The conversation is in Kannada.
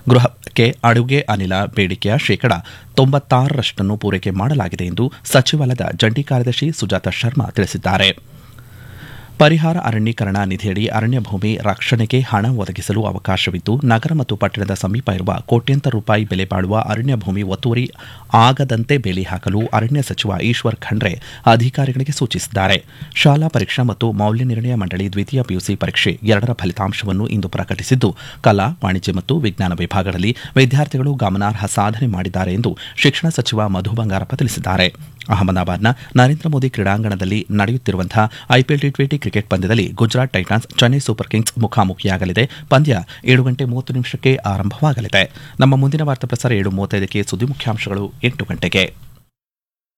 ಗೃಹಕ್ಕೆ ಅಡುಗೆ ಅನಿಲ ಬೇಡಿಕೆಯ ಶೇಕಡ ತೊಂಬತ್ತಾರರಷ್ಟನ್ನು ಪೂರೈಕೆ ಮಾಡಲಾಗಿದೆ ಎಂದು ಸಚಿವಾಲಯದ ಜಂಟಿ ಕಾರ್ಯದರ್ಶಿ ಸುಜಾತ ಶರ್ಮಾ ತಿಳಿಸಿದ್ದಾರೆ ಪರಿಹಾರ ಅರಣ್ಯೀಕರಣ ನಿಧಿಯಡಿ ಅರಣ್ಯ ಭೂಮಿ ರಕ್ಷಣೆಗೆ ಹಣ ಒದಗಿಸಲು ಅವಕಾಶವಿದ್ದು ನಗರ ಮತ್ತು ಪಟ್ಟಣದ ಸಮೀಪ ಇರುವ ಕೋಟ್ಯಂತರ ರೂಪಾಯಿ ಬೆಲೆ ಬಾಳುವ ಅರಣ್ಯ ಭೂಮಿ ಒತ್ತುವರಿ ಆಗದಂತೆ ಬೇಲಿ ಹಾಕಲು ಅರಣ್ಯ ಸಚಿವ ಈಶ್ವರ್ ಖಂಡ್ರೆ ಅಧಿಕಾರಿಗಳಿಗೆ ಸೂಚಿಸಿದ್ದಾರೆ ಶಾಲಾ ಪರೀಕ್ಷಾ ಮತ್ತು ಮೌಲ್ಯ ನಿರ್ಣಯ ಮಂಡಳಿ ದ್ವಿತೀಯ ಪಿಯುಸಿ ಪರೀಕ್ಷೆ ಎರಡರ ಫಲಿತಾಂಶವನ್ನು ಇಂದು ಪ್ರಕಟಿಸಿದ್ದು ಕಲಾ ವಾಣಿಜ್ಯ ಮತ್ತು ವಿಜ್ಞಾನ ವಿಭಾಗದಲ್ಲಿ ವಿದ್ಯಾರ್ಥಿಗಳು ಗಮನಾರ್ಹ ಸಾಧನೆ ಮಾಡಿದ್ದಾರೆ ಎಂದು ಶಿಕ್ಷಣ ಸಚಿವ ಮಧು ಬಂಗಾರಪ್ಪ ತಿಳಿಸಿದ್ದಾರೆ ಅಹಮದಾಬಾದ್ನ ನರೇಂದ್ರ ಮೋದಿ ಕ್ರೀಡಾಂಗಣದಲ್ಲಿ ನಡೆಯುತ್ತಿರುವಂತಹ ಐಪಿಎಲ್ ಟಿ ಟ್ವೆಂಟಿ ಕ್ರಿಕೆಟ್ ಪಂದ್ಯದಲ್ಲಿ Gujarat Titans Chennai Super Kings ಮುಖಾಮುಖಿಯಾಗಲಿದೆ ಪಂದ್ಯ ಏಳು ಗಂಟೆ ಮೂವತ್ತು ನಿಮಿಷಕ್ಕೆ ಆರಂಭವಾಗಲಿದೆ ನಮ್ಮ ಮುಂದಿನ ವಾರ್ತಾ ಪ್ರಸಾರ ಏಳು ಮೂವತ್ತೈದಕ್ಕೆ ಸುದ್ದಿ ಮುಖ್ಯಾಂಶಗಳು ಎಂಟು ಗಂಟೆಗೆ